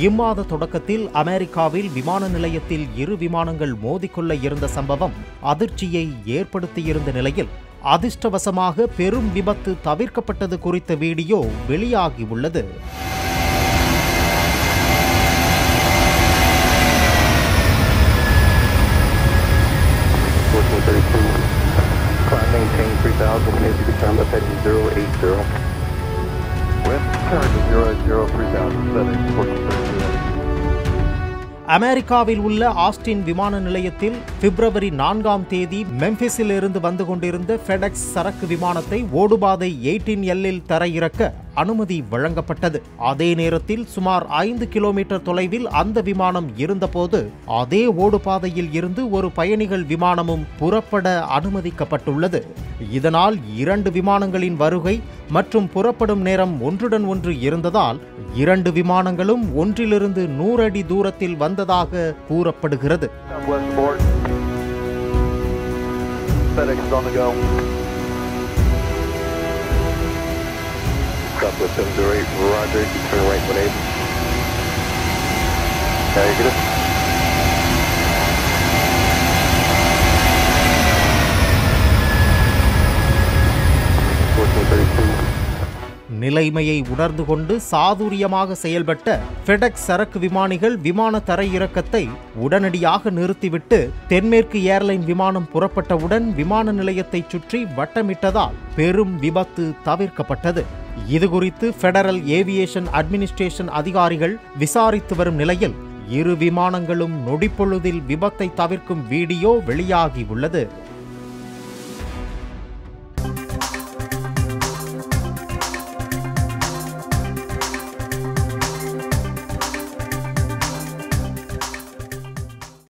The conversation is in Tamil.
இம்மாத தொடக்கத்தில் அமெரிக்காவில் விமான நிலையத்தில் இரு விமானங்கள் மோதிக்கொள்ள இருந்த சம்பவம் அதிர்ச்சியை ஏற்படுத்தியிருந்த நிலையில் அதிர்ஷ்டவசமாக பெரும் விபத்து தவிர்க்கப்பட்டது குறித்த வீடியோ வெளியாகியுள்ளது Fourteen thirty-two. Climb maintain three thousand, maybe the time up heading zero eight zero. West turn to zero zero three thousand, seven, fourteen thirty-two. அமெரிக்காவில் உள்ள ஆஸ்டின் விமான நிலையத்தில் பிப்ரவரி நான்காம் தேதி மெம்பிஸில் இருந்து வந்து கொண்டிருந்த ஃபெடெக்ஸ் சரக்கு விமானத்தை ஓடுபாதை எயிட்டீன் எல்லில் தரையிறக்க அனுமதி வழங்கப்பட்டது அதே நேரத்தில் சுமார் ஐந்து கிலோமீட்டர் தொலைவில் அந்த விமானம் இருந்தபோது அதே ஓடுபாதையில் இருந்து ஒரு பயணிகள் விமானமும் புறப்பட அனுமதிக்கப்பட்டுள்ளது இதனால் இரண்டு விமானங்களின் வருகை மற்றும் புறப்படும் நேரம் ஒன்றுடன் ஒன்று இருந்ததால் இரண்டு விமானங்களும் ஒன்றிலிருந்து நூறு அடி தூரத்தில் வந்ததாக கூறப்படுகிறது Southwest board. FedEx is on the go. Southwest 708, Roger, you turn right when able. Negative. Fourteen thirty-two. நிலைமையை உணர்ந்து கொண்டு சாதுரியமாக செயல்பட்ட ஃபெடெக்ஸ் சரக்கு விமானிகள் விமான தரையிறக்கத்தை உடனடியாக நிறுத்திவிட்டு தென்மேற்கு ஏர்லைன் விமானம் புறப்பட்டவுடன் விமான நிலையத்தை சுற்றி வட்டமிட்டதால் பெரும் விபத்து தவிர்க்கப்பட்டது இதுகுறித்து ஃபெடரல் ஏவியேஷன் அட்மினிஸ்ட்ரேஷன் அதிகாரிகள் விசாரித்து வரும் நிலையில் இரு விமானங்களும் நொடிப்பொழுதில் விபத்தை தவிர்க்கும் வீடியோ வெளியாகியுள்ளது